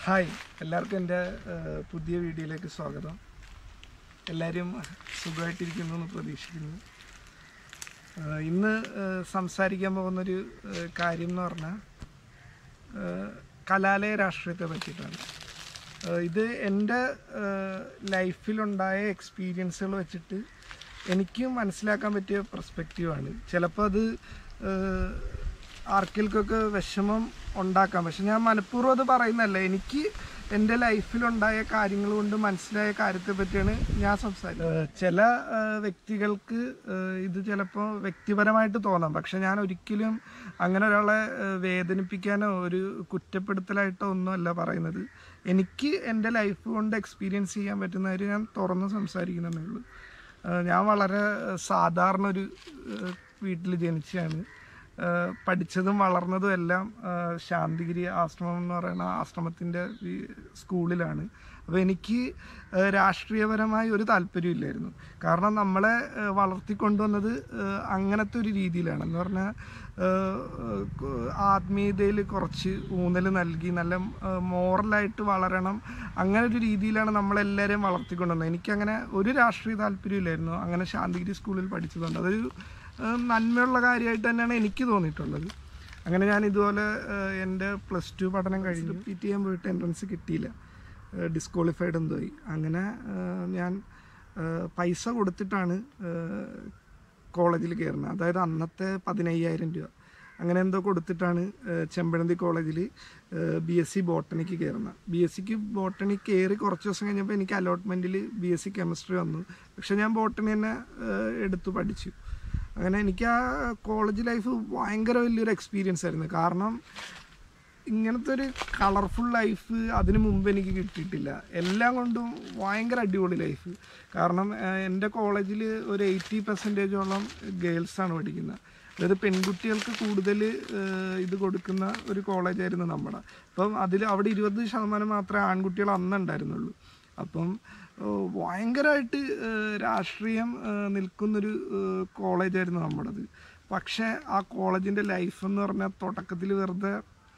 hi എല്ലാവർക്കും എൻ്റെ ഏഹ്, പുതിയ വീഡിയോയിലേക്ക് സ്വാഗതം എല്ലാവരും സുഖമായിട്ടിരിക്കുന്നു എന്ന് പ്രതീക്ഷിക്കുന്നു ഏഹ്, ഇന്ന് ഏഹ്, സംസാരിക്കാൻ പോകുന്നൊരു ഏഹ്, കാര്യം എന്ന് പറഞ്ഞാൽ ഏഹ്, കലാലയ രാഷ്ട്രീയത്തെ പറ്റിയിട്ടാണ് ഏഹ്, ഇത് എൻ്റെ ഏഹ്, ലൈഫിലുണ്ടായ എക്സ്പീരിയൻസുകൾ വെച്ചിട്ട് എനിക്ക് മനസ്സിലാക്കാൻ പറ്റിയ പെർസ്പെക്റ്റീവാണ് ചിലപ്പോൾ അത് ഏഹ്, ആർക്കെങ്കിലൊക്കെ വിഷമം ഉണ്ടാക്കാം പക്ഷെ ഞാൻ മനഃപൂർവ്വം അത് പറയുന്നതല്ല എനിക്ക് എൻ്റെ ലൈഫിലുണ്ടായ കാര്യങ്ങൾ കൊണ്ട് മനസ്സിലായ കാര്യത്തെ പറ്റിയാണ് ഞാൻ സംസാരിക്കുന്നത് ഏഹ് ചില ഏഹ് വ്യക്തികൾക്ക് ഏഹ് ഇത് ചിലപ്പോൾ വ്യക്തിപരമായിട്ട് തോന്നാം പക്ഷെ ഞാൻ ഒരിക്കലും അങ്ങനെ ഒരാളെ ഏഹ് വേദനിപ്പിക്കാനോ ഒരു കുറ്റപ്പെടുത്തലായിട്ടോ ഒന്നുമല്ല പറയുന്നത് എനിക്ക് എൻ്റെ ലൈഫ് കൊണ്ട് എക്സ്പീരിയൻസ് ചെയ്യാൻ പറ്റുന്ന കാര്യം ഞാൻ തുറന്ന് സംസാരിക്കുന്നതേ ഉള്ളൂ ഏഹ് ഞാൻ വളരെ ഏഹ് സാധാരണ ഒരു ഏഹ് വീട്ടിൽ ജനിച്ചതാണ് ഏഹ് പഠിച്ചതും വളർന്നതും എല്ലാം ഏഹ് ശാന്തിഗിരി ആശ്രമം എന്ന് പറയുന്ന ആശ്രമത്തിൻ്റെ സ്കൂളിലാണ് അപ്പോൾ എനിക്ക് ഏഹ് രാഷ്ട്രീയപരമായി ഒരു താല്പര്യമില്ലായിരുന്നു കാരണം നമ്മളെ ഏഹ് വളർത്തിക്കൊണ്ടുവന്നത് ഏഹ് അങ്ങനത്തെ ഒരു രീതിയിലാണ് എന്ന് പറഞ്ഞാൽ ആത്മീയതയിൽ കുറച്ച് ഊന്നൽ നൽകി നല്ല മോറലായിട്ട് വളരണം അങ്ങനെ ഒരു രീതിയിലാണ് നമ്മളെല്ലാവരെയും വളർത്തിക്കൊണ്ടുവന്നത് എനിക്കങ്ങനെ ഒരു രാഷ്ട്രീയ താല്പര്യമില്ലായിരുന്നു അങ്ങനെ ശാന്തിഗിരി സ്കൂളിൽ പഠിച്ചതുകൊണ്ട് അതൊരു ഏഹ് നന്മയുള്ള കാര്യമായിട്ട് തന്നെയാണ് എനിക്ക് തോന്നിയിട്ടുള്ളത് അങ്ങനെ ഞാൻ ഇതുപോലെ ഏഹ് എൻ്റെ പ്ലസ് ടു പഠനം കഴിഞ്ഞ് റിപ്പീറ്റ് ചെയ്യാൻ പോയിട്ട് എൻട്രൻസ് കിട്ടിയില്ല ഡിസ്ക്വാളിഫൈഡ് എന്തോയി അങ്ങനെ ഏഹ് ഞാൻ ഏഹ് പൈസ കൊടുത്തിട്ടാണ് ഏഹ് കോളേജിൽ കയറുന്നത് അതായത് അന്നത്തെ പതിനയ്യായിരം രൂപ അങ്ങനെ എന്തോ കൊടുത്തിട്ടാണ് ഏഹ് ചെമ്പഴന്തി കോളേജിൽ ബി എസ് സി ബോട്ടണിക്ക് കയറുന്നത് ബി എസ് സിക്ക് ബോട്ടണി കയറി കുറച്ച് ദിവസം കഴിഞ്ഞപ്പോൾ എനിക്ക് അലോട്ട്മെൻറ്റിൽ ബി എസ് സി കെമിസ്ട്രി വന്നു പക്ഷെ ഞാൻ ബോട്ടണി തന്നെ ഏഹ് എടുത്തു പഠിച്ചു അങ്ങനെ എനിക്ക് ആ കോളേജ് ലൈഫ് ഭയങ്കര വലിയൊരു എക്സ്പീരിയൻസ് ആയിരുന്നു കാരണം ഇങ്ങനത്തെ ഒരു കളർഫുൾ ലൈഫ് അതിനു മുമ്പ് എനിക്ക് കിട്ടിയിട്ടില്ല എല്ലാം കൊണ്ടും ഭയങ്കര അടിപൊളി ലൈഫ് കാരണം ഏഹ്, എൻ്റെ കോളേജിൽ ഒരു എയ്റ്റി പെർസെൻറ്റേജോളം ഗേൾസാണ് പഠിക്കുന്നത് അതായത് പെൺകുട്ടികൾക്ക് കൂടുതൽ ഏഹ്, ഇത് കൊടുക്കുന്ന ഒരു കോളേജായിരുന്നു നമ്മുടെ അപ്പം അതിൽ അവിടെ ഇരുപത് ശതമാനം മാത്രമേ ആൺകുട്ടികൾ അന്ന് ഉണ്ടായിരുന്നുള്ളൂ അപ്പം ഏഹ്, ഭയങ്കരമായിട്ട് ഏഹ്, രാഷ്ട്രീയം ഏഹ്, നിൽക്കുന്നൊരു ഏഹ്, കോളേജായിരുന്നു നമ്മുടേത് പക്ഷേ ആ കോളേജിൻ്റെ ലൈഫ് എന്ന് പറഞ്ഞാൽ തുടക്കത്തിൽ വെറുതെ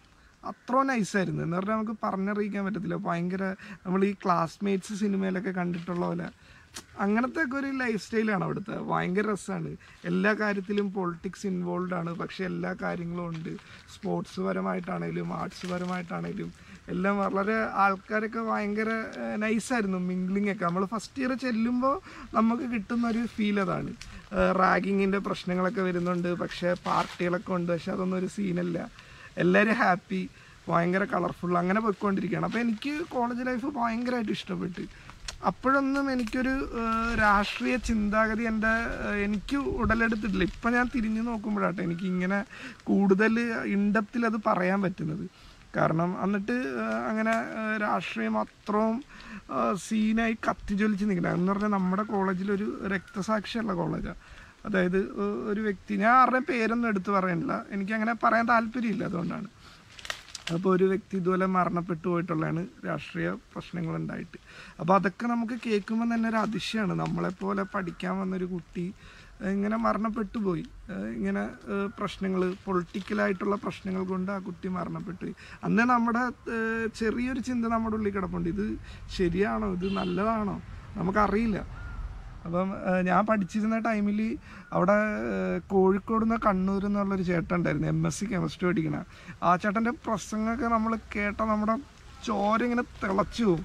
അത്ര നൈസായിരുന്നു എന്ന് പറഞ്ഞാൽ നമുക്ക് പറഞ്ഞറിയിക്കാൻ പറ്റത്തില്ല ഭയങ്കര നമ്മൾ ഈ ക്ലാസ്മേറ്റ്സ് സിനിമയിലൊക്കെ കണ്ടിട്ടുള്ള പോലെ അങ്ങനത്തെ ഒക്കെ ഒരു ലൈഫ് സ്റ്റൈലാണ് അവിടുത്തെ ഭയങ്കര രസമാണ് എല്ലാ കാര്യത്തിലും പൊളിറ്റിക്സ് ഇൻവോൾവ് ആണ് പക്ഷെ എല്ലാ കാര്യങ്ങളും ഉണ്ട് സ്പോർട്സ് പരമായിട്ടാണേലും ആർട്സ് പരമായിട്ടാണേലും എല്ലാം വളരെ ആൾക്കാരൊക്കെ ഭയങ്കര നൈസായിരുന്നു മിംഗ്ലിംഗ് ഒക്കെ നമ്മൾ ഫസ്റ്റ് ഇയർ ചെല്ലുമ്പോൾ നമുക്ക് കിട്ടുന്ന ഒരു ഫീൽ അതാണ് റാഗിങ്ങിൻ്റെ പ്രശ്നങ്ങളൊക്കെ വരുന്നുണ്ട് പക്ഷേ പാർട്ടികളൊക്കെ ഉണ്ട് പക്ഷെ അതൊന്നും ഒരു സീനല്ല എല്ലാവരും ഹാപ്പി ഭയങ്കര കളർഫുൾ അങ്ങനെ പോയിക്കൊണ്ടിരിക്കുകയാണ് അപ്പോൾ എനിക്ക് കോളേജ് ലൈഫ് ഭയങ്കരമായിട്ട് ഇഷ്ടപ്പെട്ട് അപ്പോഴൊന്നും എനിക്കൊരു ഏഹ്, രാഷ്ട്രീയ ചിന്താഗതി എൻ്റെ ഏഹ്, എനിക്ക് ഉടലെടുത്തിട്ടില്ല ഇപ്പം ഞാൻ തിരിഞ്ഞു നോക്കുമ്പോഴാട്ടെ എനിക്ക് ഇങ്ങനെ കൂടുതൽ ഇൻഡപ്തിൽ അത് പറയാൻ പറ്റുന്നത് കാരണം എന്നിട്ട് ഏഹ്, അങ്ങനെ ഏഹ്, രാഷ്ട്രീയം അത്രയും ഏഹ്, സീനായി കത്തിജ്വലിച്ച് നിൽക്കണം എന്ന് പറഞ്ഞാൽ നമ്മുടെ കോളേജിലൊരു രക്തസാക്ഷിയുള്ള കോളേജാണ് അതായത് ഏഹ്, ഒരു വ്യക്തി ഞാൻ ആരുടെയും പേരൊന്നും എടുത്തു പറയണില്ല എനിക്ക് അങ്ങനെ പറയാൻ താല്പര്യമില്ല അതുകൊണ്ടാണ് അപ്പോൾ ഒരു വ്യക്തി ഇതുപോലെ മരണപ്പെട്ടു പോയിട്ടുള്ളതാണ് രാഷ്ട്രീയ പ്രശ്നങ്ങൾ ഉണ്ടായിട്ട് അപ്പോൾ അതൊക്കെ നമുക്ക് കേൾക്കുമ്പോൾ തന്നെ ഒരു അതിശയമാണ് നമ്മളെപ്പോലെ പഠിക്കാൻ വന്നൊരു കുട്ടി ഏഹ്, ഇങ്ങനെ മരണപ്പെട്ടു പോയി ഏഹ്, ഇങ്ങനെ പ്രശ്നങ്ങൾ പൊളിറ്റിക്കലായിട്ടുള്ള പ്രശ്നങ്ങൾ കൊണ്ട് ആ കുട്ടി മരണപ്പെട്ടു പോയി അന്ന് നമ്മുടെ ഏഹ്, ചെറിയൊരു ചിന്ത നമ്മുടെ ഉള്ളിൽ കിടപ്പുണ്ട് ഇത് ശരിയാണോ ഇത് നല്ലതാണോ നമുക്കറിയില്ല അപ്പം ഏഹ്, ഞാൻ പഠിച്ചിരുന്ന ടൈമിൽ അവിടെ ഏഹ്, കോഴിക്കോട് നിന്ന് കണ്ണൂർ എന്നുള്ളൊരു ചേട്ടൻ ഉണ്ടായിരുന്നു എം എസ് സി കെമിസ്ട്രി പഠിക്കണ ആ ചേട്ടൻ്റെ പ്രസംഗമൊക്കെ നമ്മൾ കേട്ട നമ്മുടെ ചോര ഇങ്ങനെ തിളച്ചു പോകും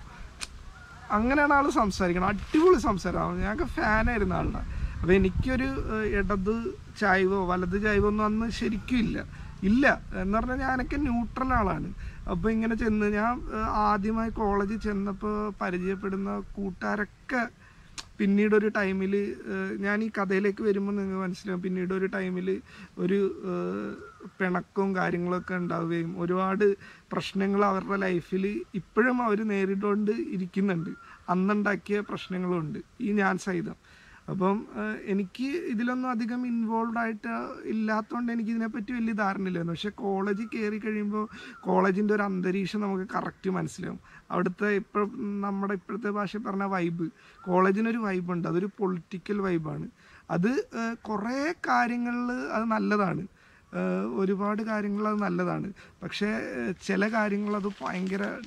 അങ്ങനെയാണ് ആൾ സംസാരിക്കണം അടിപൊളി സംസാരം ഞങ്ങൾക്ക് ഫാനായിരുന്നു ആളുടെ അപ്പോൾ എനിക്കൊരു ഏഹ്, ഇടത് ചായ്വോ വലത് ചായ്വോ ഒന്നും അന്ന് ശരിക്കും ഇല്ല ഇല്ല എന്ന് പറഞ്ഞാൽ ഞാനൊക്കെ ന്യൂട്രൽ ആളാണ് അപ്പോൾ ഇങ്ങനെ ചെന്ന് ഞാൻ ഏഹ്, ആദ്യമായി കോളേജിൽ ചെന്നപ്പോൾ പരിചയപ്പെടുന്ന കൂട്ടുകാരൊക്കെ പിന്നീട് ഒരു ടൈമിൽ ഞാൻ ഈ കഥയിലേക്ക് വരുമ്പോൾ നിങ്ങൾക്ക് മനസ്സിലാവും പിന്നീട് ഒരു ടൈമിൽ ഒരു ഏഹ്, പിണക്കവും കാര്യങ്ങളൊക്കെ ഉണ്ടാവുകയും ഒരുപാട് പ്രശ്നങ്ങൾ അവരുടെ ലൈഫിൽ ഇപ്പോഴും അവർ നേരിട്ടുകൊണ്ട് ഇരിക്കുന്നുണ്ട് അന്നുണ്ടാക്കിയ പ്രശ്നങ്ങളും ഉണ്ട് ഈ ഞാൻ സഹിതം അപ്പം ഏഹ്, എനിക്ക് ഇതിലൊന്നും അധികം ഇൻവോൾവ് ആയിട്ട് ഇല്ലാത്തതുകൊണ്ട് എനിക്ക് ഇതിനെപ്പറ്റി വലിയ ധാരണയില്ലായിരുന്നു പക്ഷെ കോളേജിൽ കയറി കഴിയുമ്പോൾ കോളേജിൻ്റെ ഒരു അന്തരീക്ഷം നമുക്ക് കറക്റ്റ് മനസ്സിലാവും അവിടുത്തെ ഇപ്പോൾ നമ്മുടെ ഇപ്പോഴത്തെ ഭാഷ പറഞ്ഞ വൈബ് കോളേജിനൊരു വൈബുണ്ട് അതൊരു പൊളിറ്റിക്കൽ വൈബാണ് അത് ഏഹ്, കുറേ കാര്യങ്ങളിൽ അത് നല്ലതാണ് ഏഹ്, ഒരുപാട് കാര്യങ്ങൾ അത് നല്ലതാണ് പക്ഷേ ഏഹ്, ചില കാര്യങ്ങൾ അത് ഭയങ്കര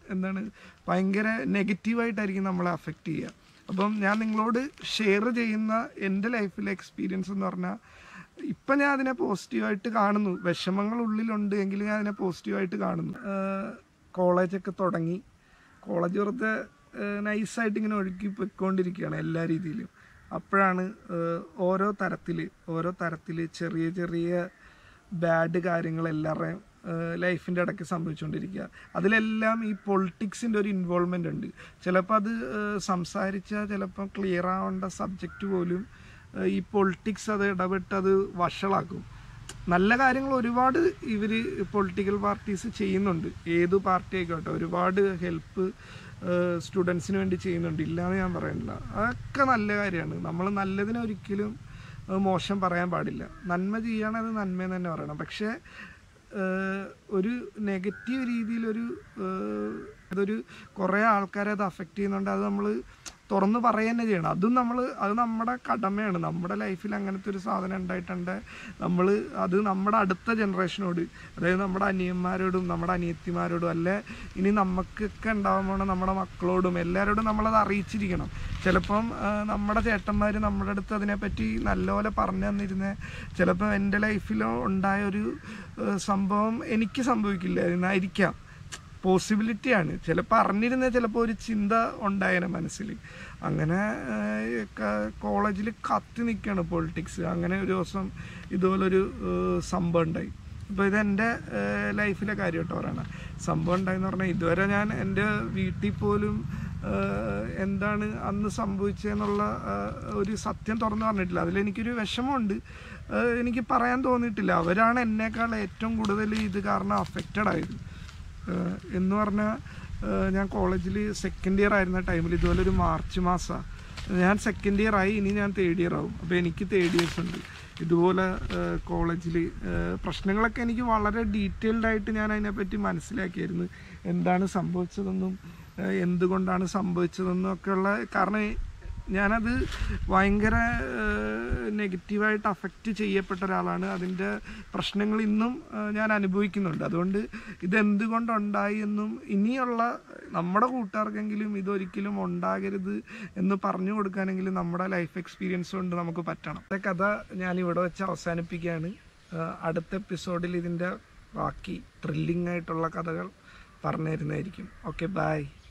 എന്താണ് ഭയങ്കര നെഗറ്റീവായിട്ടായിരിക്കും നമ്മളെ അഫക്റ്റ് ചെയ്യുക അപ്പം ഞാൻ നിങ്ങളോട് ഷെയർ ചെയ്യുന്ന എൻ്റെ ലൈഫിലെ എക്സ്പീരിയൻസ് എന്ന് പറഞ്ഞാൽ ഇപ്പം ഞാൻ അതിനെ പോസിറ്റീവായിട്ട് കാണുന്നു വിഷമങ്ങൾ ഉള്ളിലുണ്ട് എങ്കിലും ഞാൻ അതിനെ പോസിറ്റീവായിട്ട് കാണുന്നു കോളേജൊക്കെ തുടങ്ങി കോളേജ് വെറുതെ നൈസായിട്ട് ഇങ്ങനെ ഒഴുക്കി പൊയ്ക്കൊണ്ടിരിക്കുകയാണ് എല്ലാ രീതിയിലും അപ്പോഴാണ് ഏഹ്, ഓരോ തരത്തിൽ ഓരോ തരത്തിൽ ചെറിയ ചെറിയ ബാഡ് കാര്യങ്ങൾ എല്ലാവരുടെയും ലൈഫിൻ്റെ ഇടയ്ക്ക് സംഭവിച്ചുകൊണ്ടിരിക്കുക അതിലെല്ലാം ഈ പൊളിറ്റിക്സിൻ്റെ ഒരു ഇൻവോൾവ്മെൻ്റ് ഉണ്ട് ചിലപ്പോൾ അത് ഏഹ്, സംസാരിച്ചാൽ ചിലപ്പോൾ ക്ലിയർ ആവേണ്ട സബ്ജക്റ്റ് പോലും ഏഹ്, ഈ പൊളിറ്റിക്സ് അത് ഇടപെട്ട് അത് വഷളാക്കും നല്ല കാര്യങ്ങൾ ഒരുപാട് ഇവർ പൊളിറ്റിക്കൽ പാർട്ടീസ് ചെയ്യുന്നുണ്ട് ഏത് പാർട്ടി ആയിക്കോട്ടെ ഒരുപാട് ഹെൽപ്പ് സ്റ്റുഡൻസിന് വേണ്ടി ചെയ്യുന്നുണ്ട് ഇല്ലയെന്ന് ഞാൻ പറയുന്നില്ല അതൊക്കെ നല്ല കാര്യമാണ് നമ്മൾ നല്ലതിനെ ഒരിക്കലും ഏഹ്, മോശം പറയാൻ പാടില്ല നന്മ ചെയ്യണത് നന്മയെന്ന് തന്നെ പറയണം പക്ഷേ ഏഹ്, ഒരു നെഗറ്റീവ് രീതിയിലൊരു ഏഹ്, അതൊരു കുറേ ആൾക്കാരെ അത് അഫക്റ്റ് ചെയ്യുന്നുണ്ട് അത് നമ്മൾ തുറന്ന് പറയുക തന്നെ ചെയ്യണം അതും നമ്മൾ അത് നമ്മുടെ കടമയാണ് നമ്മുടെ ലൈഫിൽ അങ്ങനത്തെ ഒരു സാധനം ഉണ്ടായിട്ടുണ്ട് നമ്മൾ അത് നമ്മുടെ അടുത്ത ജനറേഷനോട് അതായത് നമ്മുടെ അനിയന്മാരോടും നമ്മുടെ അനിയത്തിമാരോടും അല്ലെ ഇനി നമുക്കൊക്കെ ഉണ്ടാവാൻ പോണ നമ്മുടെ മക്കളോടും എല്ലാവരോടും നമ്മളത് അറിയിച്ചിരിക്കണം ചിലപ്പം ആ, നമ്മുടെ ചേട്ടന്മാർ നമ്മുടെ അടുത്ത് അതിനെപ്പറ്റി നല്ലപോലെ പറഞ്ഞു തന്നിരുന്ന ചിലപ്പം എൻ്റെ ലൈഫിൽ ഉണ്ടായ ഒരു ആ, സംഭവം എനിക്ക് സംഭവിക്കില്ല എന്നായിരിക്കാം പോസിബിലിറ്റിയാണ് ചിലപ്പോൾ അറിഞ്ഞിരുന്ന ചിലപ്പോൾ ഒരു ചിന്ത ഉണ്ടായേനെ മനസ്സിൽ അങ്ങനെ കോളേജിൽ കത്തി നിൽക്കുകയാണ് പൊളിറ്റിക്സ് അങ്ങനെ ഒരു ദിവസം ഇതുപോലൊരു ഏഹ്, സംഭവം ഉണ്ടായി അപ്പോൾ ഇതെൻ്റെ ലൈഫിലെ കാര്യം കേട്ടോ പറയണത് സംഭവം ഉണ്ടായെന്ന് പറഞ്ഞാൽ ഇതുവരെ ഞാൻ എൻ്റെ വീട്ടിൽ പോലും ഏഹ്, എന്താണ് അന്ന് സംഭവിച്ചതെന്നുള്ള ഏഹ്, ഒരു സത്യം തുറന്നു പറഞ്ഞിട്ടില്ല അതിലെനിക്കൊരു വിഷമമുണ്ട് ഏഹ്, എനിക്ക് പറയാൻ തോന്നിയിട്ടില്ല അവരാണ് എന്നേക്കാൾ ഏറ്റവും കൂടുതൽ ഇത് കാരണം അഫക്റ്റഡ് ആയത് ഏഹ് എന്ന് പറഞ്ഞാൽ ഞാൻ കോളേജിൽ സെക്കൻഡ് ഇയർ ആയിരുന്ന ടൈമിൽ ഇതുപോലെ ഒരു മാർച്ച് മാസമാണ് ഞാൻ സെക്കൻഡ് ഇയർ ആയി ഇനി ഞാൻ തേർഡ് ഇയർ ആവും അപ്പോൾ എനിക്ക് തേർഡ് ഇയേഴ്സ് ഉണ്ട് ഇതുപോലെ കോളേജിൽ പ്രശ്നങ്ങളൊക്കെ എനിക്ക് വളരെ ഡീറ്റെയിൽഡ് ആയിട്ട് ഞാൻ അതിനെപ്പറ്റി മനസ്സിലാക്കിയായിരുന്നു എന്താണ് സംഭവിച്ചതെന്നും ഏഹ് എന്തുകൊണ്ടാണ് സംഭവിച്ചതെന്നും ഒക്കെയുള്ള കാരണം ഞാനത് ഭയങ്കര നെഗറ്റീവായിട്ട് അഫക്റ്റ് ചെയ്യപ്പെട്ട ഒരാളാണ് അതിൻ്റെ പ്രശ്നങ്ങൾ ഇന്നും ഏഹ്, ഞാൻ അനുഭവിക്കുന്നുണ്ട് അതുകൊണ്ട് ഇതെന്തുകൊണ്ടുണ്ടായി എന്നും ഇനിയുള്ള നമ്മുടെ കൂട്ടുകാർക്കെങ്കിലും ഇതൊരിക്കലും ഉണ്ടാകരുത് എന്ന് പറഞ്ഞു കൊടുക്കാനെങ്കിലും നമ്മുടെ ലൈഫ് എക്സ്പീരിയൻസ് കൊണ്ട് നമുക്ക് പറ്റണം ഈ കഥ ഞാൻ ഇവിടെ വെച്ച് അവസാനിപ്പിക്കുകയാണ് ഏഹ്, അടുത്ത എപ്പിസോഡിൽ ഇതിൻ്റെ ബാക്കി ത്രില്ലിംഗ് ആയിട്ടുള്ള കഥകൾ പറഞ്ഞു തരുന്നതായിരിക്കും ഓക്കെ ബായ്